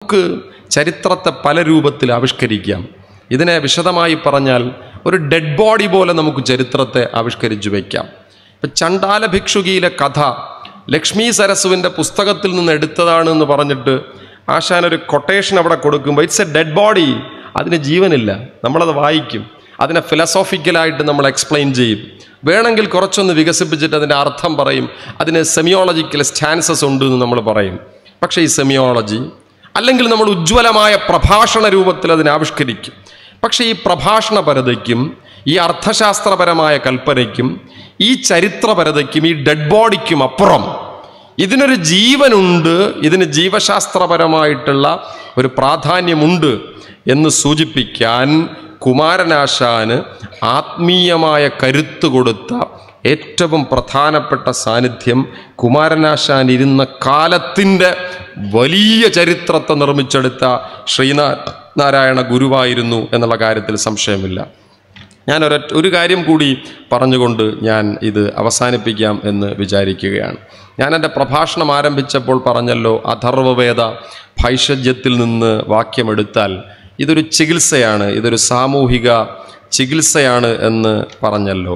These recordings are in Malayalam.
നമുക്ക് ചരിത്രത്തെ പല രൂപത്തിൽ ആവിഷ്കരിക്കാം ഇതിനെ വിശദമായി പറഞ്ഞാൽ ഒരു ഡെഡ് ബോഡി പോലെ നമുക്ക് ചരിത്രത്തെ ആവിഷ്കരിച്ചു വയ്ക്കാം ഇപ്പം ചണ്ടാല ഭിക്ഷുകിയിലെ കഥ ലക്ഷ്മി സരസുവിൻ്റെ പുസ്തകത്തിൽ നിന്ന് എടുത്തതാണ് എന്ന് പറഞ്ഞിട്ട് ആശാൻ ഒരു കൊട്ടേഷൻ അവിടെ കൊടുക്കുമ്പോൾ ഇറ്റ്സ് എ ഡെഡ് ബോഡി അതിന് ജീവനില്ല നമ്മളത് വായിക്കും അതിനെ ഫിലസോഫിക്കലായിട്ട് നമ്മൾ എക്സ്പ്ലെയിൻ ചെയ്യും വേണമെങ്കിൽ കുറച്ചൊന്ന് വികസിപ്പിച്ചിട്ട് അതിൻ്റെ അർത്ഥം പറയും അതിന് സെമിയോളജിക്കൽ സ്റ്റാൻസസ് ഉണ്ട് എന്ന് നമ്മൾ പറയും പക്ഷേ ഈ സെമിയോളജി അല്ലെങ്കിൽ നമ്മൾ ഉജ്ജ്വലമായ പ്രഭാഷണ രൂപത്തിൽ അതിനെ ആവിഷ്കരിക്കും പക്ഷേ ഈ പ്രഭാഷണപരതയ്ക്കും ഈ അർത്ഥശാസ്ത്രപരമായ കൽപ്പനയ്ക്കും ഈ ചരിത്രപരതയ്ക്കും ഈ ഡെഡ് ബോഡിക്കും അപ്പുറം ഇതിനൊരു ജീവനുണ്ട് ഇതിന് ജീവശാസ്ത്രപരമായിട്ടുള്ള ഒരു പ്രാധാന്യമുണ്ട് എന്ന് സൂചിപ്പിക്കാൻ കുമാരനാശാന് ആത്മീയമായ കരുത്ത് കൊടുത്ത ഏറ്റവും പ്രധാനപ്പെട്ട സാന്നിധ്യം കുമാരനാശാൻ ഇരുന്ന കാലത്തിൻ്റെ വലിയ ചരിത്രത്തെ നിർമ്മിച്ചെടുത്ത ശ്രീനാ നാരായണ ഗുരുവായിരുന്നു എന്നുള്ള കാര്യത്തിൽ സംശയമില്ല ഞാൻ ഒര ഒരു കാര്യം കൂടി പറഞ്ഞുകൊണ്ട് ഞാൻ ഇത് അവസാനിപ്പിക്കാം എന്ന് വിചാരിക്കുകയാണ് ഞാൻ എൻ്റെ പ്രഭാഷണം ആരംഭിച്ചപ്പോൾ പറഞ്ഞല്ലോ അഥർവവേദ ഭൈഷജ്യത്തിൽ നിന്ന് വാക്യമെടുത്താൽ ഇതൊരു ചികിത്സയാണ് ഇതൊരു സാമൂഹിക ചികിത്സയാണ് എന്ന് പറഞ്ഞല്ലോ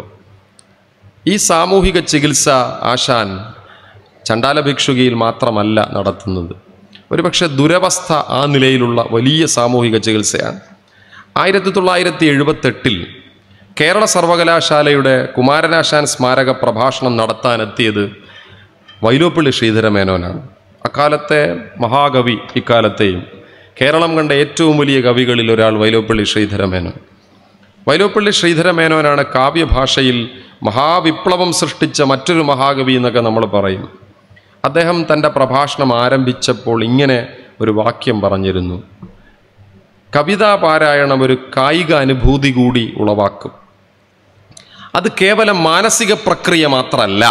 ഈ സാമൂഹിക ചികിത്സ ആശാൻ ചണ്ടാല ഭിക്ഷുകിയിൽ മാത്രമല്ല നടത്തുന്നത് ഒരുപക്ഷെ ദുരവസ്ഥ ആ നിലയിലുള്ള വലിയ സാമൂഹിക ചികിത്സയാണ് ആയിരത്തി തൊള്ളായിരത്തി എഴുപത്തെട്ടിൽ കേരള സർവകലാശാലയുടെ കുമാരനാശാൻ സ്മാരക പ്രഭാഷണം നടത്താനെത്തിയത് വൈലോപ്പള്ളി ശ്രീധരമേനോനാണ് അക്കാലത്തെ മഹാകവി ഇക്കാലത്തെയും കേരളം കണ്ട ഏറ്റവും വലിയ കവികളിൽ ഒരാൾ വൈലോപ്പള്ളി ശ്രീധരമേനോൻ വൈലോപ്പള്ളി ശ്രീധരമേനോനാണ് കാവ്യഭാഷയിൽ മഹാവിപ്ലവം സൃഷ്ടിച്ച മറ്റൊരു മഹാകവി എന്നൊക്കെ നമ്മൾ പറയും അദ്ദേഹം തൻ്റെ പ്രഭാഷണം ആരംഭിച്ചപ്പോൾ ഇങ്ങനെ ഒരു വാക്യം പറഞ്ഞിരുന്നു കവിതാ പാരായണം ഒരു കായിക അനുഭൂതി കൂടി ഉളവാക്കും അത് കേവലം മാനസിക പ്രക്രിയ മാത്രമല്ല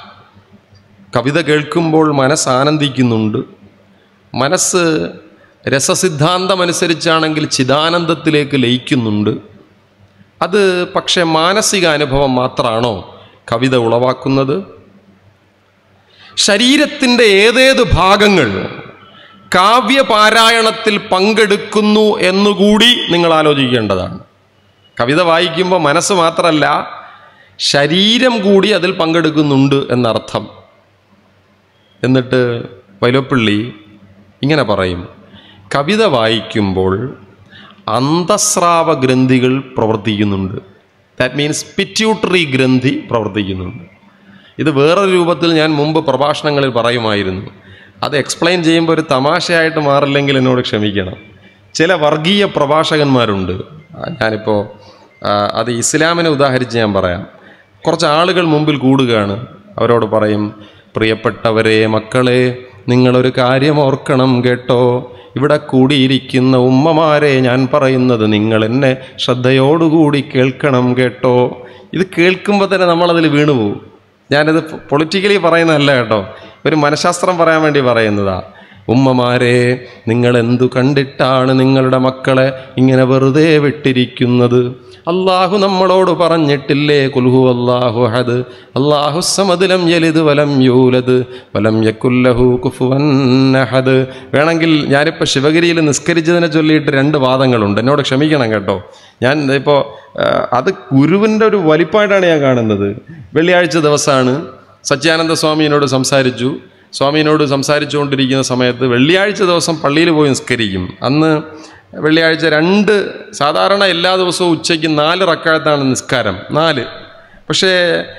കവിത കേൾക്കുമ്പോൾ മനസ്സ് ആനന്ദിക്കുന്നുണ്ട് മനസ്സ് രസസിദ്ധാന്തമനുസരിച്ചാണെങ്കിൽ ചിദാനന്ദത്തിലേക്ക് ലയിക്കുന്നുണ്ട് അത് പക്ഷെ മാനസിക അനുഭവം മാത്രമാണോ കവിത ഉളവാക്കുന്നത് ശരീരത്തിൻ്റെ ഏതേത് ഭാഗങ്ങൾ കാവ്യപാരായണത്തിൽ പങ്കെടുക്കുന്നു എന്നുകൂടി നിങ്ങൾ ആലോചിക്കേണ്ടതാണ് കവിത വായിക്കുമ്പോൾ മനസ്സ് മാത്രമല്ല ശരീരം കൂടി അതിൽ പങ്കെടുക്കുന്നുണ്ട് എന്നർത്ഥം എന്നിട്ട് വൈലോപ്പള്ളി ഇങ്ങനെ പറയും കവിത വായിക്കുമ്പോൾ അന്തസ്രാവ ഗ്രന്ഥികൾ പ്രവർത്തിക്കുന്നുണ്ട് ദാറ്റ് മീൻസ് പിറ്റ്യൂട്ടറി ഗ്രന്ഥി പ്രവർത്തിക്കുന്നുണ്ട് ഇത് വേറൊരു രൂപത്തിൽ ഞാൻ മുമ്പ് പ്രഭാഷണങ്ങളിൽ പറയുമായിരുന്നു അത് എക്സ്പ്ലെയിൻ ചെയ്യുമ്പോൾ ഒരു തമാശയായിട്ട് മാറില്ലെങ്കിൽ എന്നോട് ക്ഷമിക്കണം ചില വർഗീയ പ്രഭാഷകന്മാരുണ്ട് ആ, ഞാനിപ്പോൾ ആ, അത് ഇസ്ലാമിനെ ഉദാഹരിച്ച് ഞാൻ പറയാം കുറച്ച് ആളുകൾ മുമ്പിൽ കൂടുകയാണ് അവരോട് പറയും പ്രിയപ്പെട്ടവരെ മക്കളെ നിങ്ങളൊരു കാര്യം ഓർക്കണം കേട്ടോ ഇവിടെ കൂടിയിരിക്കുന്ന ഉമ്മമാരെ ഞാൻ പറയുന്നത് നിങ്ങൾ എന്നെ ശ്രദ്ധയോടുകൂടി കേൾക്കണം കേട്ടോ ഇത് കേൾക്കുമ്പോൾ തന്നെ നമ്മളതിൽ വീണുപോകും ഞാനിത് പൊളിറ്റിക്കലി പറയുന്നതല്ല കേട്ടോ ഒരു മനഃശാസ്ത്രം പറയാൻ വേണ്ടി പറയുന്നതാ ഉമ്മമാരെ നിങ്ങൾ എന്തു കണ്ടിട്ടാണ് നിങ്ങളുടെ മക്കളെ ഇങ്ങനെ വെറുതെ വിട്ടിരിക്കുന്നത് അള്ളാഹു നമ്മളോട് പറഞ്ഞിട്ടില്ലേ കുൽഹു അള്ളാഹു ഹദ് അള്ളാഹു സമതിലം യലിത് വലം യൂലത് വലം യക്കുല്ലഹു കുഫുവൻ അഹദ് വേണമെങ്കിൽ ഞാനിപ്പോൾ ശിവഗിരിയിൽ നിസ്കരിച്ചതിനെ ചൊല്ലിയിട്ട് രണ്ട് വാദങ്ങളുണ്ട് എന്നോട് ക്ഷമിക്കണം കേട്ടോ ഞാൻ ഇപ്പോൾ അത് ഗുരുവിൻ്റെ ഒരു വലിപ്പമായിട്ടാണ് ഞാൻ കാണുന്നത് വെള്ളിയാഴ്ച ദിവസമാണ് സത്യാനന്ദ സ്വാമിയോട് സംസാരിച്ചു സ്വാമിയോട് സംസാരിച്ചുകൊണ്ടിരിക്കുന്ന സമയത്ത് വെള്ളിയാഴ്ച ദിവസം പള്ളിയിൽ പോയി നിസ്കരിക്കും അന്ന് വെള്ളിയാഴ്ച രണ്ട് സാധാരണ എല്ലാ ദിവസവും ഉച്ചയ്ക്ക് നാല് റക്കാഴത്താണ് നിസ്കാരം നാല് പക്ഷേ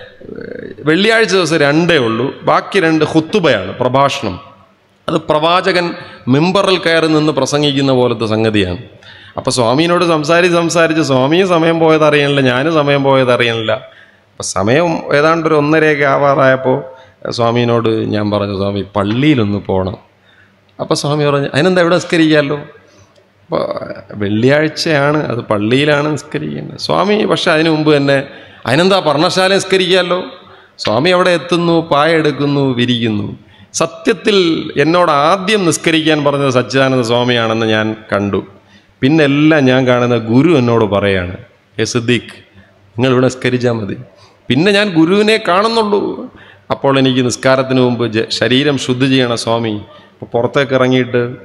ഏഹ്, വെള്ളിയാഴ്ച ദിവസം രണ്ടേ ഉള്ളൂ ബാക്കി രണ്ട് ഹുത്തുബയാണ് പ്രഭാഷണം അത് പ്രവാചകൻ മെമ്പറിൽ കയറി നിന്ന് പ്രസംഗിക്കുന്ന പോലത്തെ സംഗതിയാണ് അപ്പോൾ സ്വാമിയോട് സംസാരിച്ച് സംസാരിച്ച് സ്വാമിയും സമയം പോയത് അറിയണില്ല ഞാനും സമയം പോയത് അറിയണില്ല അപ്പം സമയം ഏതാണ്ട് ഒരു ഒന്നരയൊക്കെ ആവാറായപ്പോൾ സ്വാമിയോട് ഞാൻ പറഞ്ഞു സ്വാമി പള്ളിയിലൊന്ന് പോകണം അപ്പോൾ സ്വാമി പറഞ്ഞു അതിനെന്താ ഇവിടെ നിസ്കരിക്കാമല്ലോ അപ്പോൾ വെള്ളിയാഴ്ചയാണ് അത് പള്ളിയിലാണ് നിസ്കരിക്കുന്നത് സ്വാമി പക്ഷെ അതിനു മുമ്പ് തന്നെ അതിനെന്താ പർണശാല നിസ്കരിക്കാമല്ലോ സ്വാമി അവിടെ എത്തുന്നു പായ എടുക്കുന്നു വിരിക്കുന്നു സത്യത്തിൽ എന്നോട് ആദ്യം നിസ്കരിക്കാൻ പറഞ്ഞത് സച്ചിദാനന്ദ സ്വാമിയാണെന്ന് ഞാൻ കണ്ടു പിന്നെ എല്ലാം ഞാൻ കാണുന്ന ഗുരു എന്നോട് പറയാണ് എ സിദ്ദീഖ് നിങ്ങൾ ഇവിടെ നിസ്കരിച്ചാൽ മതി പിന്നെ ഞാൻ ഗുരുവിനെ കാണുന്നുള്ളൂ അപ്പോൾ എനിക്ക് നിസ്കാരത്തിന് മുമ്പ് ജ- ശരീരം ശുദ്ധി ചെയ്യണം സ്വാമി അപ്പോൾ പുറത്തേക്ക് ഇറങ്ങിയിട്ട്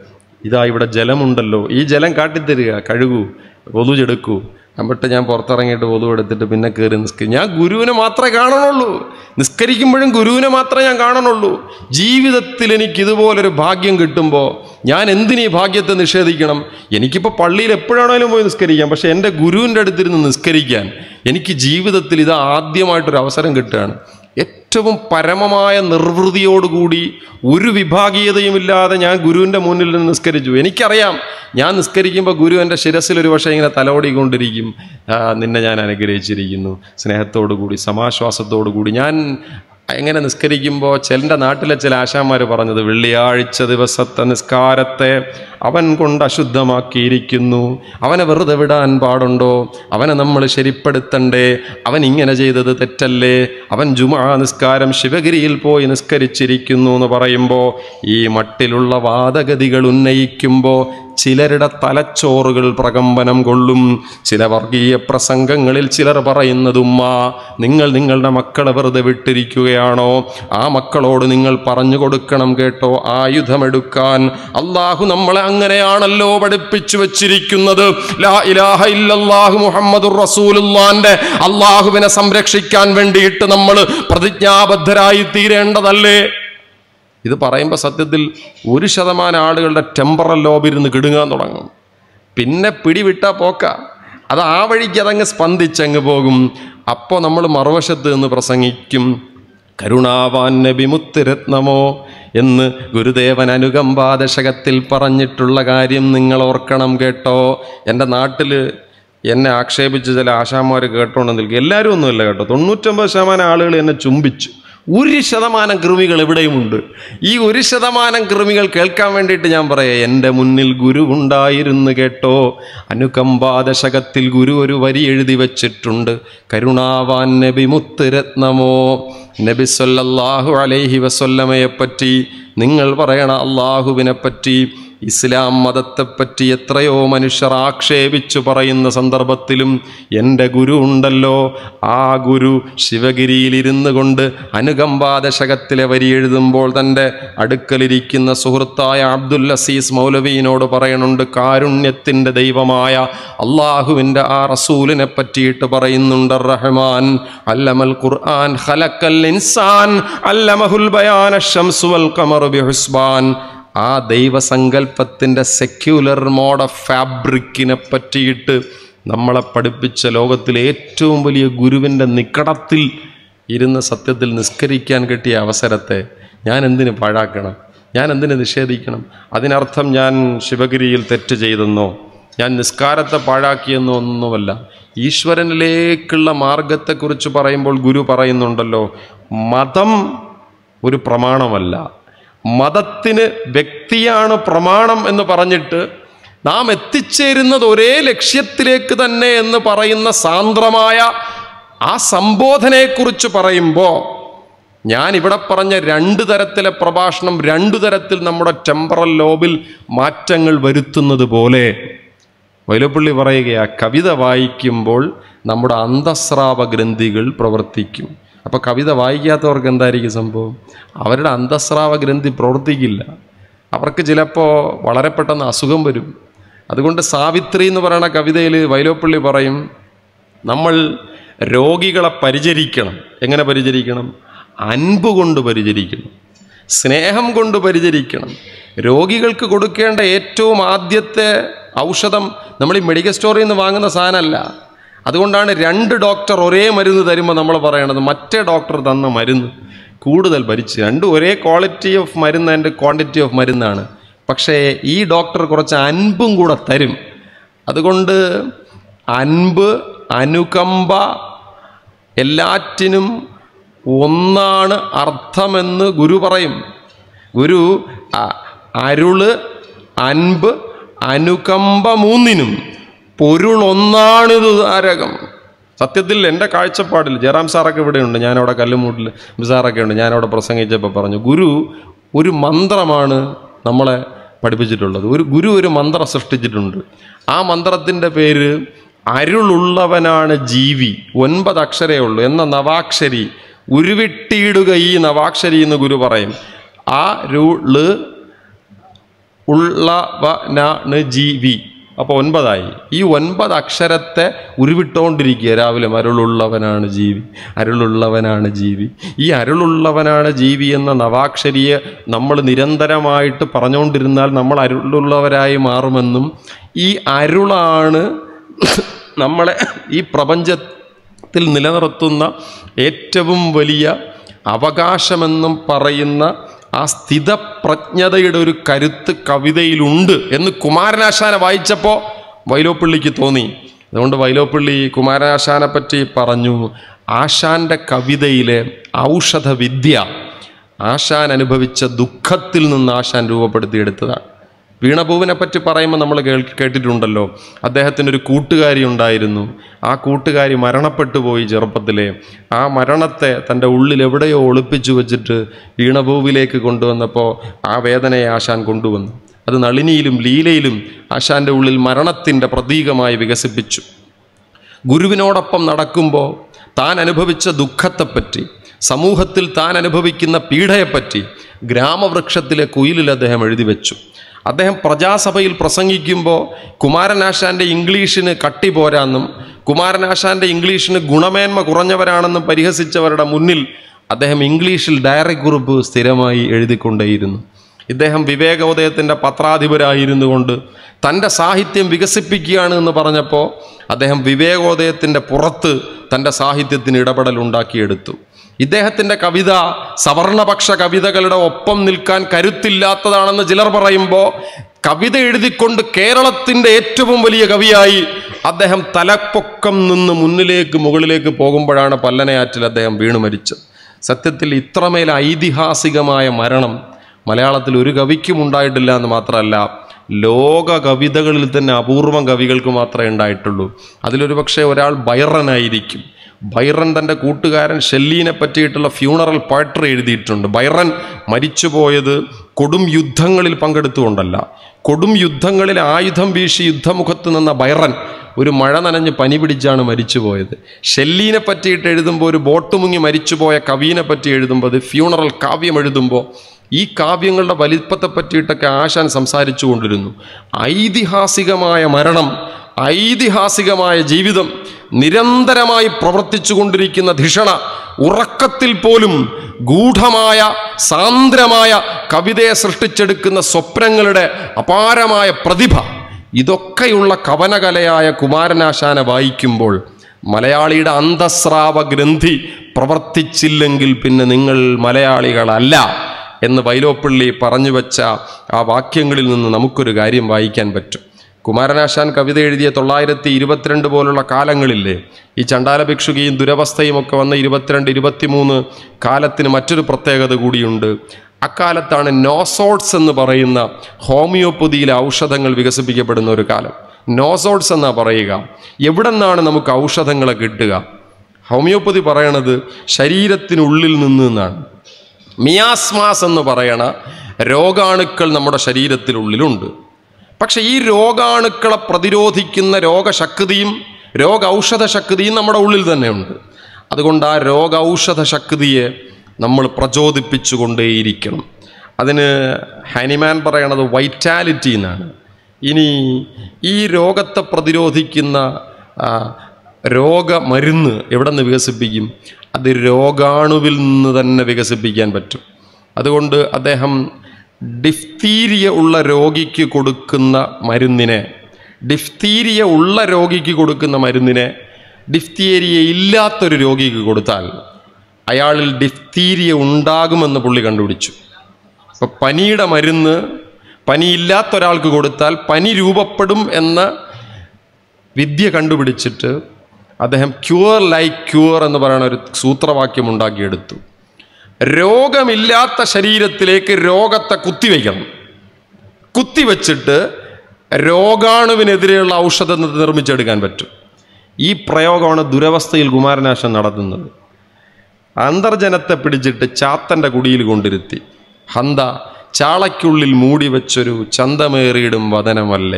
ഇതാ ഇവിടെ ജലമുണ്ടല്ലോ ഈ ജലം കാട്ടിത്തരിക കഴുകൂ ഒതുചെടുക്കൂ എന്നിട്ട് ഞാൻ പുറത്തിറങ്ങിയിട്ട് ഒതു എടുത്തിട്ട് പിന്നെ കയറി നിസ്കരി ഞാൻ ഗുരുവിനെ മാത്രമേ കാണണുള്ളൂ നിസ്കരിക്കുമ്പോഴും ഗുരുവിനെ മാത്രമേ ഞാൻ കാണണുള്ളൂ ജീവിതത്തിൽ എനിക്ക് ഇതുപോലൊരു ഭാഗ്യം കിട്ടുമ്പോൾ ഞാൻ എന്തിനീ ഭാഗ്യത്തെ നിഷേധിക്കണം എനിക്കിപ്പോൾ പള്ളിയിൽ എപ്പോഴാണേലും പോയി നിസ്കരിക്കാം പക്ഷേ എൻ്റെ ഗുരുവിൻ്റെ അടുത്തിരുന്ന് നിസ്കരിക്കാൻ എനിക്ക് ജീവിതത്തിൽ ഇത് ആദ്യമായിട്ടൊരു അവസരം കിട്ടുകയാണ് ഏറ്റവും പരമമായ നിർവൃതിയോടുകൂടി ഒരു വിഭാഗീയതയുമില്ലാതെ ഞാൻ ഗുരുവിൻ്റെ മുന്നിൽ നിന്ന് നിസ്കരിച്ചു എനിക്കറിയാം ഞാൻ നിസ്കരിക്കുമ്പോൾ ഗുരു എൻ്റെ ശിരസിൽ ഒരു പക്ഷേ ഇങ്ങനെ തലോടിക്കൊണ്ടിരിക്കും "ആ, നിന്നെ ഞാൻ അനുഗ്രഹിച്ചിരിക്കുന്നു സ്നേഹത്തോടു കൂടി സമാശ്വാസത്തോടു കൂടി ഞാൻ എങ്ങനെ നിസ്കരിക്കുമ്പോൾ ചിലൻ്റെ നാട്ടിലെ ചില ആശാന്മാർ പറഞ്ഞത് വെള്ളിയാഴ്ച ദിവസത്തെ നിസ്കാരത്തെ അവൻ കൊണ്ട് അശുദ്ധമാക്കിയിരിക്കുന്നു അവനെ വെറുതെ വിടാൻ പാടുണ്ടോ അവനെ നമ്മൾ ശരിപ്പെടുത്തണ്ടേ അവൻ ഇങ്ങനെ ചെയ്തത് തെറ്റല്ലേ അവൻ ജുമാ നിസ്കാരം ശിവഗിരിയിൽ പോയി നിസ്കരിച്ചിരിക്കുന്നു എന്ന് പറയുമ്പോൾ ഈ മട്ടിലുള്ള വാദഗതികൾ ഉന്നയിക്കുമ്പോൾ ചിലരുടെ തലച്ചോറുകൾ പ്രകമ്പനം കൊള്ളും ചില വർഗീയ പ്രസംഗങ്ങളിൽ ചിലർ പറയുന്നതുമ്മ നിങ്ങൾ നിങ്ങളുടെ മക്കളെ വെറുതെ വിട്ടിരിക്കുകയാണോ ആ മക്കളോട് നിങ്ങൾ പറഞ്ഞു കൊടുക്കണം കേട്ടോ ആയുധമെടുക്കാൻ അള്ളാഹു നമ്മളെ അങ്ങനെയാണല്ലോ പഠിപ്പിച്ചു വച്ചിരിക്കുന്നത് ലാ ഇലാഹ ഇല്ലല്ലാഹു മുഹമ്മദുർ റസൂലുള്ളാന്റെ അള്ളാഹുവിനെ സംരക്ഷിക്കാൻ വേണ്ടിയിട്ട് നമ്മൾ പ്രതിജ്ഞാബദ്ധരായി തീരേണ്ടതല്ലേ ഇത് പറയുമ്പോൾ സത്യത്തിൽ ഒരു ശതമാനം ആളുകളുടെ ടെമ്പറൽ ലോബിരുന്ന് കിടുങ്ങാൻ തുടങ്ങും പിന്നെ പിടിവിട്ട പോക്ക അത് ആ വഴിക്ക് അതങ്ങ് സ്പന്ദിച്ചങ്ങ് പോകും അപ്പോൾ നമ്മൾ മറുവശത്ത് നിന്ന് പ്രസംഗിക്കും കരുണാവാൻ നബി മുത്തുരത്നമോ എന്ന് ഗുരുദേവൻ അനുകമ്പാദശകത്തിൽ പറഞ്ഞിട്ടുള്ള കാര്യം നിങ്ങൾ ഓർക്കണം കേട്ടോ എൻ്റെ നാട്ടിൽ എന്നെ ആക്ഷേപിച്ച് ചില ആശാന്മാർ കേട്ടോണ്ട് നിൽക്കും എല്ലാവരും ഒന്നുമില്ല കേട്ടോ തൊണ്ണൂറ്റൊമ്പത് ശതമാനം ആളുകൾ എന്നെ ചുംബിച്ചു ഒരു ശതമാനം കൃമികൾ എവിടെയുമുണ്ട് ഈ ഒരു ശതമാനം കൃമികൾ കേൾക്കാൻ വേണ്ടിയിട്ട് ഞാൻ പറയാം എൻ്റെ മുന്നിൽ ഗുരു ഉണ്ടായിരുന്നു കേട്ടോ അനുകമ്പാദശകത്തിൽ ഗുരു ഒരു വരി എഴുതി വച്ചിട്ടുണ്ട് കരുണാവാൻ നബി മുത്തുരത്നമോ നബി സല്ലല്ലാഹു അലൈഹി വസല്ലമയെ പറ്റി നിങ്ങൾ പറയണ അള്ളാഹുവിനെ പറ്റി ഇസ്ലാം മതത്തെപ്പറ്റി എത്രയോ മനുഷ്യർ ആക്ഷേപിച്ചു പറയുന്ന സന്ദർഭത്തിലും എൻ്റെ ഗുരു ഉണ്ടല്ലോ ആ ഗുരു ശിവഗിരിയിലിരുന്ന് കൊണ്ട് അനുകമ്പാദശകത്തിലെ വരി എഴുതുമ്പോൾ തൻ്റെ അടുക്കലിരിക്കുന്ന സുഹൃത്തായ അബ്ദുൽ അസീസ് മൗലവീനോട് പറയണുണ്ട് കാരുണ്യത്തിൻ്റെ ദൈവമായ അള്ളാഹുവിൻ്റെ ആ റസൂലിനെ പറ്റിയിട്ട് പറയുന്നുണ്ട് റഹ്മാൻ അല്ലമൽ ഖുർആൻ ഖലക്കൽ ഇൻസാൻ അല്ലമഹുൽ ബയാന ഷംസു വൽ ഖമറു ബിഹുസ്ബാൻ ആ ദൈവസങ്കല്പത്തിൻ്റെ സെക്യുലർ മോഡ് ഓഫ് ഫാബ്രിക്കിനെ പറ്റിയിട്ട് നമ്മളെ പഠിപ്പിച്ച ലോകത്തിലെ ഏറ്റവും വലിയ ഗുരുവിൻ്റെ നിക്കടത്തിൽ ഇരുന്ന് സത്യത്തിൽ നിസ്കരിക്കാൻ കിട്ടിയ അവസരത്തെ ഞാൻ എന്തിന് പാഴാക്കണം ഞാൻ എന്തിന് നിഷേധിക്കണം അതിനർത്ഥം ഞാൻ ശിവഗിരിയിൽ തെറ്റ് ചെയ്തെന്നോ ഞാൻ നിസ്കാരത്തെ പാഴാക്കിയെന്നോ ഒന്നുമല്ല ഈശ്വരനിലേക്കുള്ള മാർഗത്തെക്കുറിച്ച് പറയുമ്പോൾ ഗുരു പറയുന്നുണ്ടല്ലോ മതം ഒരു പ്രമാണമല്ല മതത്തിന് വ്യക്തിയാണ് പ്രമാണം എന്ന് പറഞ്ഞിട്ട് നാം എത്തിച്ചേരുന്നത് ഒരേ ലക്ഷ്യത്തിലേക്ക് തന്നെ എന്ന് പറയുന്ന സാന്ദ്രമായ ആ സംബോധനയെക്കുറിച്ച് പറയുമ്പോൾ ഞാൻ ഇവിടെ പറഞ്ഞ രണ്ട് തരത്തിലെ പ്രഭാഷണം രണ്ടു തരത്തിൽ നമ്മുടെ ടെമ്പറൽ ലോബിൽ മാറ്റങ്ങൾ വരുത്തുന്നത് പോലെ വൈലപ്പള്ളി പറയുകയാ കവിത വായിക്കുമ്പോൾ നമ്മുടെ അന്തസ്രാവ ഗ്രന്ഥികൾ പ്രവർത്തിക്കും അപ്പോൾ കവിത വായിക്കാത്തവർക്ക് എന്തായിരിക്കും സംഭവം അവരുടെ അന്തസ്രാവ ഗ്രന്ഥി പ്രവർത്തിക്കില്ല അവർക്ക് ചിലപ്പോൾ വളരെ പെട്ടെന്ന് അസുഖം വരും അതുകൊണ്ട് സാവിത്രി എന്ന് പറയുന്ന കവിതയിൽ വൈലോപ്പള്ളി പറയും നമ്മൾ രോഗികളെ പരിചരിക്കണം എങ്ങനെ പരിചരിക്കണം അൻപ് കൊണ്ട് പരിചരിക്കണം സ്നേഹം കൊണ്ട് പരിചരിക്കണം രോഗികൾക്ക് കൊടുക്കേണ്ട ഏറ്റവും ആദ്യത്തെ ഔഷധം നമ്മൾ ഈ മെഡിക്കൽ സ്റ്റോറിൽ നിന്ന് വാങ്ങുന്ന സാധനമല്ല അതുകൊണ്ടാണ് രണ്ട് ഡോക്ടർ ഒരേ മരുന്ന് തരുമ്പോൾ നമ്മൾ പറയണത് മറ്റേ ഡോക്ടർ തന്ന മരുന്ന് കൂടുതൽ ഭരിച്ച് രണ്ടും ഒരേ ക്വാളിറ്റി ഓഫ് മരുന്ന് ആൻഡ് ക്വാണ്ടിറ്റി ഓഫ് മരുന്നാണ് പക്ഷേ ഈ ഡോക്ടർ കുറച്ച് അൻപും കൂടെ തരും അതുകൊണ്ട് അൻപ് അനുകമ്പ എല്ലാറ്റിനും ഒന്നാണ് അർത്ഥമെന്ന് ഗുരു പറയും ഗുരു അ- അരുള് അൻപ് അനുകമ്പ മൂന്നിനും പൊരുൾ ഒന്നാണിത് താരകം സത്യത്തിൽ എൻ്റെ കാഴ്ചപ്പാടിൽ ജയറാം സാറൊക്കെ ഇവിടെയുണ്ട് ഞാനവിടെ കല്ലുമൂട്ടിൽ സാറൊക്കെ ഉണ്ട് ഞാനവിടെ പ്രസംഗിച്ചപ്പോൾ പറഞ്ഞു ഗുരു ഒരു മന്ത്രമാണ് നമ്മളെ പഠിപ്പിച്ചിട്ടുള്ളത് ഒരു ഗുരു ഒരു മന്ത്രം സൃഷ്ടിച്ചിട്ടുണ്ട് ആ മന്ത്രത്തിൻ്റെ പേര് അരുളുള്ളവനാണ് ജീവി ഒൻപത് അക്ഷരേ ഉള്ളൂ എന്ന നവാക്ഷരി ഉരുവിട്ടിയിടുക ഈ നവാക്ഷരി എന്ന് ഗുരു പറയും ആ രു ള് ഉള്ളവനാണ് ജീവി അപ്പോൾ ഒൻപതായി ഈ ഒൻപത് അക്ഷരത്തെ ഉരുവിട്ടുകൊണ്ടിരിക്കുക രാവിലെ അരുളുള്ളവനാണ് ജീവി അരുളുള്ളവനാണ് ജീവി ഈ അരുളുള്ളവനാണ് ജീവി എന്ന നവാക്ഷരിയെ നമ്മൾ നിരന്തരമായിട്ട് പറഞ്ഞുകൊണ്ടിരുന്നാൽ നമ്മൾ അരുളുള്ളവരായി മാറുമെന്നും ഈ അരുളാണ് നമ്മളെ ഈ പ്രപഞ്ചത്തിൽ നിലനിർത്തുന്ന ഏറ്റവും വലിയ അവകാശമെന്നും പറയുന്ന ആ സ്ഥിതപ്രജ്ഞതയുടെ ഒരു കരുത്ത് കവിതയിലുണ്ട് എന്ന് കുമാരനാശാനെ വായിച്ചപ്പോൾ വൈലോപ്പിള്ളിക്ക് തോന്നി അതുകൊണ്ട് വൈലോപ്പിള്ളി കുമാരനാശാനെ പറ്റി പറഞ്ഞു ആശാന്റെ കവിതയിലെ ഔഷധവിദ്യ ആശാൻ അനുഭവിച്ച ദുഃഖത്തിൽ നിന്ന് ആശാൻ രൂപപ്പെടുത്തിയെടുത്തതാണ് വീണപൂവിനെ പറ്റി പറയുമ്പോൾ നമ്മൾ കേൾ കേട്ടിട്ടുണ്ടല്ലോ അദ്ദേഹത്തിന് ഒരു കൂട്ടുകാരി ഉണ്ടായിരുന്നു ആ കൂട്ടുകാരി മരണപ്പെട്ടു പോയി ചെറുപ്പത്തിലെ ആ മരണത്തെ തൻ്റെ ഉള്ളിൽ എവിടെയോ ഒളിപ്പിച്ചു വെച്ചിട്ട് വീണപൂവിലേക്ക് കൊണ്ടുവന്നപ്പോൾ ആ വേദനയെ ആശാൻ കൊണ്ടുവന്നു അത് നളിനിയിലും ലീലയിലും ആശാന്റെ ഉള്ളിൽ മരണത്തിൻ്റെ പ്രതീകമായി വികസിപ്പിച്ചു ഗുരുവിനോടൊപ്പം നടക്കുമ്പോൾ താൻ അനുഭവിച്ച ദുഃഖത്തെപ്പറ്റി സമൂഹത്തിൽ താൻ അനുഭവിക്കുന്ന പീഡയെപ്പറ്റി ഗ്രാമവൃക്ഷത്തിലെ കുയിലിൽ അദ്ദേഹം എഴുതി വെച്ചു അദ്ദേഹം പ്രജാസഭയിൽ പ്രസംഗിക്കുമ്പോൾ കുമാരനാശാന്റെ ഇംഗ്ലീഷിന് കട്ടി പോരാന്നും കുമാരനാശാന്റെ ഇംഗ്ലീഷിന് ഗുണമേന്മ കുറഞ്ഞവരാണെന്നും പരിഹസിച്ചവരുടെ മുന്നിൽ അദ്ദേഹം ഇംഗ്ലീഷിൽ ഡയറി കുറിപ്പ് സ്ഥിരമായി എഴുതിക്കൊണ്ടേയിരുന്നു ഇദ്ദേഹം വിവേകോദയത്തിൻ്റെ പത്രാധിപരായിരുന്നു കൊണ്ട് തൻ്റെ സാഹിത്യം വികസിപ്പിക്കുകയാണ് എന്ന് പറഞ്ഞപ്പോൾ അദ്ദേഹം വിവേകോദയത്തിൻ്റെ പുറത്ത് തൻ്റെ സാഹിത്യത്തിന് ഇടപെടൽ ഉണ്ടാക്കിയെടുത്തു ഇദ്ദേഹത്തിൻ്റെ കവിത സവർണപക്ഷ കവിതകളുടെ ഒപ്പം നിൽക്കാൻ കരുത്തില്ലാത്തതാണെന്ന് ചിലർ പറയുമ്പോൾ കവിത എഴുതിക്കൊണ്ട് കേരളത്തിൻ്റെ ഏറ്റവും വലിയ കവിയായി അദ്ദേഹം തലപ്പൊക്കം നിന്ന് മുന്നിലേക്ക് മുകളിലേക്ക് പോകുമ്പോഴാണ് പല്ലനയാറ്റിൽ അദ്ദേഹം വീണു മരിച്ചത് സത്യത്തിൽ ഇത്രമേൽ ഐതിഹാസികമായ മരണം മലയാളത്തിൽ ഒരു കവിക്കും ഉണ്ടായിട്ടില്ല എന്ന് മാത്രമല്ല ലോക കവിതകളിൽ തന്നെ അപൂർവം കവികൾക്ക് മാത്രമേ ഉണ്ടായിട്ടുള്ളൂ അതിലൊരു പക്ഷേ ഒരാൾ ബൈറനായിരിക്കും ബൈറൻ തൻ്റെ കൂട്ടുകാരൻ ഷെല്ലീനെ പറ്റിയിട്ടുള്ള ഫ്യൂണറൽ പോയട്രി എഴുതിയിട്ടുണ്ട് ബൈറൻ മരിച്ചുപോയത് കൊടും യുദ്ധങ്ങളിൽ പങ്കെടുത്തുകൊണ്ടല്ല കൊടും യുദ്ധങ്ങളിൽ ആയുധം വീശി യുദ്ധമുഖത്ത് നിന്ന ബൈറൻ ഒരു മഴ നനഞ്ഞ് പനി പിടിച്ചാണ് മരിച്ചുപോയത് ഷെല്ലീനെ പറ്റിയിട്ട് എഴുതുമ്പോൾ ഒരു ബോട്ട് മുങ്ങി മരിച്ചുപോയ കവീനെ പറ്റി എഴുതുമ്പോൾ അത് ഫ്യൂണറൽ കാവ്യം എഴുതുമ്പോൾ ഈ കാവ്യങ്ങളുടെ വലിപ്പത്തെ പറ്റിയിട്ടൊക്കെ ആശാൻ സംസാരിച്ചു കൊണ്ടിരുന്നു ഐതിഹാസികമായ മരണം ഐതിഹാസികമായ ജീവിതം നിരന്തരമായി പ്രവർത്തിച്ചു കൊണ്ടിരിക്കുന്ന ധിഷണ ഉറക്കത്തിൽ പോലും ഗൂഢമായ സാന്ദ്രമായ കവിതയെ സൃഷ്ടിച്ചെടുക്കുന്ന സ്വപ്നങ്ങളുടെ അപാരമായ പ്രതിഭ ഇതൊക്കെയുള്ള കവനകലയായ കുമാരനാശാനെ വായിക്കുമ്പോൾ മലയാളിയുടെ അന്തസ്രാവ ഗ്രന്ഥി പ്രവർത്തിച്ചില്ലെങ്കിൽ പിന്നെ നിങ്ങൾ മലയാളികളല്ല എന്ന് വൈലോപ്പിള്ളി പറഞ്ഞു വെച്ച ആ വാക്യങ്ങളിൽ നിന്ന് നമുക്കൊരു കാര്യം വായിക്കാൻ പറ്റും കുമാരനാശാൻ കവിത എഴുതിയ തൊള്ളായിരത്തി ഇരുപത്തിരണ്ട് പോലുള്ള കാലങ്ങളില്ലേ ഈ ചണ്ടാല ഭിക്ഷുകിയും ദുരവസ്ഥയും ഒക്കെ വന്ന ഇരുപത്തിരണ്ട് ഇരുപത്തിമൂന്ന് കാലത്തിന് മറ്റൊരു പ്രത്യേകത കൂടിയുണ്ട് അക്കാലത്താണ് നോസോട്സ് എന്ന് പറയുന്ന ഹോമിയോപ്പതിയിലെ ഔഷധങ്ങൾ വികസിപ്പിക്കപ്പെടുന്ന ഒരു കാലം നോസോട്സ് എന്നാ പറയുക എവിടെ നിന്നാണ് നമുക്ക് ഔഷധങ്ങളെ കിട്ടുക ഹോമിയോപ്പതി പറയണത് ശരീരത്തിനുള്ളിൽ നിന്ന് എന്നാണ് മിയാസ്മാസ് എന്ന് പറയണ രോഗാണുക്കൾ നമ്മുടെ ശരീരത്തിനുള്ളിലുണ്ട് പക്ഷെ ഈ രോഗാണുക്കളെ പ്രതിരോധിക്കുന്ന രോഗശക്തിയും രോഗൌഷധ ശക്തിയും നമ്മുടെ ഉള്ളിൽ തന്നെയുണ്ട് അതുകൊണ്ട് ആ രോഗൌഷധ ശക്തിയെ നമ്മൾ പ്രചോദിപ്പിച്ചുകൊണ്ടേയിരിക്കണം അതിന് ഹാനിമാൻ പറയണത് വൈറ്റാലിറ്റി എന്നാണ് ഇനി ഈ രോഗത്തെ പ്രതിരോധിക്കുന്ന ആ, രോഗമരുന്ന് എവിടെ നിന്ന് വികസിപ്പിക്കും അത് രോഗാണുവിൽ നിന്ന് തന്നെ വികസിപ്പിക്കാൻ പറ്റും അതുകൊണ്ട് അദ്ദേഹം ഡിഫ്തീരിയ ഉള്ള രോഗിക്ക് കൊടുക്കുന്ന മരുന്നിനെ ഡിഫ്തീരിയ ഉള്ള രോഗിക്ക് കൊടുക്കുന്ന മരുന്നിനെ ഡിഫ്തീരിയ ഇല്ലാത്തൊരു രോഗിക്ക് കൊടുത്താൽ അയാളിൽ ഡിഫ്തീരിയ ഉണ്ടാകുമെന്ന് പുള്ളി കണ്ടുപിടിച്ചു ഇപ്പൊ പനിയുടെ മരുന്ന് പനിയില്ലാത്ത ഒരാൾക്ക് കൊടുത്താൽ പനി രൂപപ്പെടും എന്ന വിദ്യ കണ്ടുപിടിച്ചിട്ട് അദ്ദേഹം ക്യൂർ ലൈക്ക് ക്യൂർ എന്ന് പറയുന്ന ഒരു സൂത്രവാക്യം ഉണ്ടാക്കിയെടുത്തു രോഗമില്ലാത്ത ശരീരത്തിലേക്ക് രോഗത്തെ കുത്തിവെക്കണം കുത്തിവെച്ചിട്ട് രോഗാണുവിനെതിരെയുള്ള ഔഷധം നിർമ്മിച്ചെടുക്കാൻ പറ്റും ഈ പ്രയോഗമാണ് ദുരവസ്ഥയിൽ കുമാരനാശൻ നടത്തുന്നത് അന്തർജനത്തെ പിടിച്ചിട്ട് ചാത്തൻ്റെ കുടിയിൽ കൊണ്ടിരുത്തി ഹന്ത ചാളയ്ക്കുള്ളിൽ മൂടി വെച്ചൊരു ചന്തമേറിയിടും വതനമല്ലേ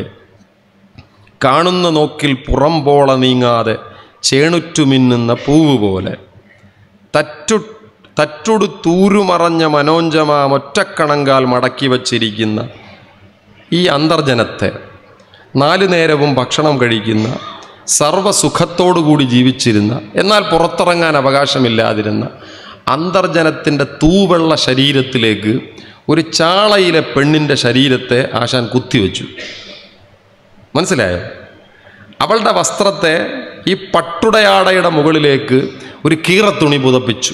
കാണുന്ന നോക്കിൽ പുറംപോള നീങ്ങാതെ ചേണുറ്റുമിന്നുന്ന പൂവ് പോലെ തറ്റു തറ്റുടു തൂരുമറഞ്ഞ മനോഞ്ചമാം ഒറ്റക്കണങ്കാൽ മടക്കി വച്ചിരിക്കുന്ന ഈ അന്തർജനത്തെ നാലു നേരവും ഭക്ഷണം കഴിക്കുന്ന സർവ്വസുഖത്തോടുകൂടി ജീവിച്ചിരുന്ന എന്നാൽ പുറത്തിറങ്ങാൻ അവകാശമില്ലാതിരുന്ന അന്തർജനത്തിൻ്റെ തൂവെള്ള ശരീരത്തിലേക്ക് ഒരു ചാളയിലെ പെണ്ണിൻ്റെ ശരീരത്തെ ആശാൻ കുത്തിവെച്ചു മനസ്സിലായോ അവളുടെ വസ്ത്രത്തെ ഈ പട്ടുടയാടയുടെ മുകളിലേക്ക് ഒരു കീറത്തുണി പുതപ്പിച്ചു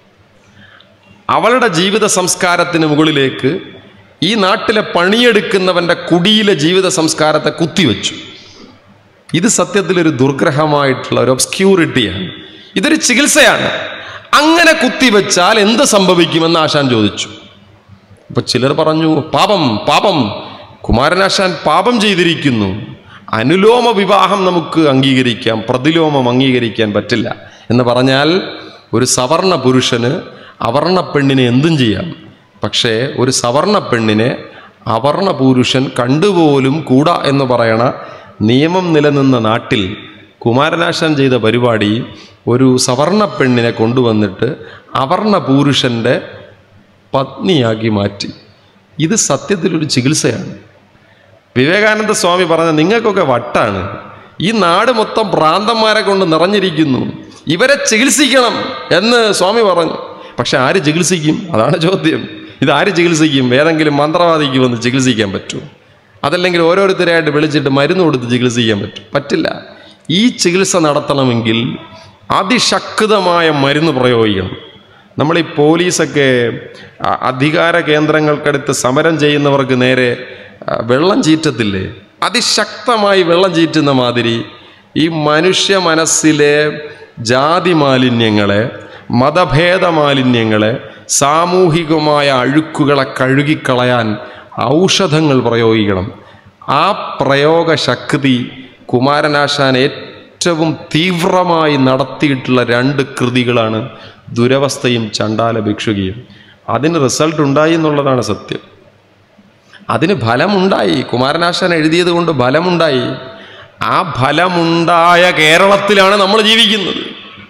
അവളുടെ ജീവിത സംസ്കാരത്തിന് മുകളിലേക്ക് ഈ നാട്ടിലെ പണിയെടുക്കുന്നവൻ്റെ കുടിയിലെ ജീവിത സംസ്കാരത്തെ കുത്തിവെച്ചു ഇത് സത്യത്തിലൊരു ദുർഗ്രഹമായിട്ടുള്ള ഒരു ഒബ്സ്ക്യൂരിറ്റിയാണ് ഇതൊരു ചികിത്സയാണ് അങ്ങനെ കുത്തിവെച്ചാൽ എന്ത് സംഭവിക്കുമെന്ന് ആശാൻ ചോദിച്ചു അപ്പൊ ചിലർ പറഞ്ഞു പാപം പാപം കുമാരനാശാൻ പാപം ചെയ്തിരിക്കുന്നു അനുലോമ വിവാഹം നമുക്ക് അംഗീകരിക്കാം പ്രതിലോമം അംഗീകരിക്കാൻ പറ്റില്ല എന്ന് പറഞ്ഞാൽ ഒരു സവർണ പുരുഷന് അവർണ പെണ്ണിനെ എന്തും ചെയ്യാം പക്ഷേ ഒരു സവർണ പെണ്ണിനെ അവർണ പുരുഷൻ കണ്ടുപോലും കൂടാ എന്ന് പറയണ നിയമം നിലനിന്ന നാട്ടിൽ കുമാരനാശാൻ ചെയ്ത പരിപാടി ഒരു സവർണ പെണ്ണിനെ കൊണ്ടുവന്നിട്ട് അവർണ പുരുഷൻ്റെ പത്നിയാക്കി മാറ്റി ഇത് സത്യത്തിലൊരു ചികിത്സയാണ് വിവേകാനന്ദ സ്വാമി പറഞ്ഞ നിങ്ങൾക്കൊക്കെ വട്ടാണ് ഈ നാട് മൊത്തം ഭ്രാന്തന്മാരെ കൊണ്ട് നിറഞ്ഞിരിക്കുന്നു ഇവരെ ചികിത്സിക്കണം എന്ന് സ്വാമി പറഞ്ഞു പക്ഷെ ആര് ചികിത്സിക്കും അതാണ് ചോദ്യം ഇത് ആര് ചികിത്സിക്കും ഏതെങ്കിലും മന്ത്രവാദിക്ക് വന്ന് ചികിത്സിക്കാൻ പറ്റുമോ അതല്ലെങ്കിൽ ഓരോരുത്തരായിട്ട് വിളിച്ചിട്ട് മരുന്ന് കൊടുത്ത് ചികിത്സിക്കാൻ പറ്റും പറ്റില്ല ഈ ചികിത്സ നടത്തണമെങ്കിൽ അതിശക്തമായ മരുന്ന് പ്രയോഗിക്കണം നമ്മൾ ഈ പോലീസൊക്കെ അ- അധികാര കേന്ദ്രങ്ങൾക്കടുത്ത് സമരം ചെയ്യുന്നവർക്ക് നേരെ ആ, വെള്ളം ചീറ്റത്തില്ലേ അതിശക്തമായി വെള്ളം ചീറ്റുന്ന മാതിരി ഈ മനുഷ്യ മനസ്സിലെ ജാതി മാലിന്യങ്ങളെ മതഭേദ മാലിന്യങ്ങളെ സാമൂഹികമായ അഴുക്കുകളെ കഴുകിക്കളയാൻ ഔഷധങ്ങൾ പ്രയോഗിക്കണം ആ പ്രയോഗ ശക്തി കുമാരനാശാൻ ഏറ്റവും തീവ്രമായി നടത്തിയിട്ടുള്ള രണ്ട് കൃതികളാണ് ദുരവസ്ഥയും ചണ്ടാല ഭിക്ഷുകിയും അതിന് റിസൾട്ട് ഉണ്ടായി എന്നുള്ളതാണ് സത്യം അതിന് ഫലമുണ്ടായി കുമാരനാശാൻ എഴുതിയത് കൊണ്ട് ഫലമുണ്ടായി ആ ഫലമുണ്ടായ കേരളത്തിലാണ് നമ്മൾ ജീവിക്കുന്നത്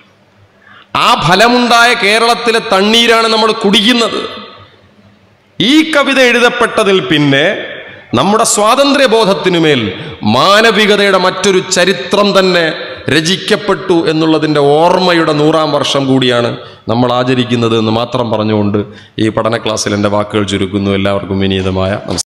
ആ ഫലമുണ്ടായ കേരളത്തിലെ തണ്ണീരാണ് നമ്മൾ കുടിക്കുന്നത് ഈ കവിത എഴുതപ്പെട്ടതിൽ പിന്നെ നമ്മുടെ സ്വാതന്ത്ര്യബോധത്തിനുമേൽ മാനവികതയുടെ മറ്റൊരു ചരിത്രം തന്നെ രചിക്കപ്പെട്ടു എന്നുള്ളതിൻ്റെ ഓർമ്മയുടെ നൂറാം വർഷം കൂടിയാണ് നമ്മൾ ആചരിക്കുന്നത് എന്ന് മാത്രം പറഞ്ഞുകൊണ്ട് ഈ പഠന ക്ലാസ്സിൽ എൻ്റെ വാക്കുകൾ ചുരുക്കുന്നു എല്ലാവർക്കും വിനീതമായ നമസ്കാരം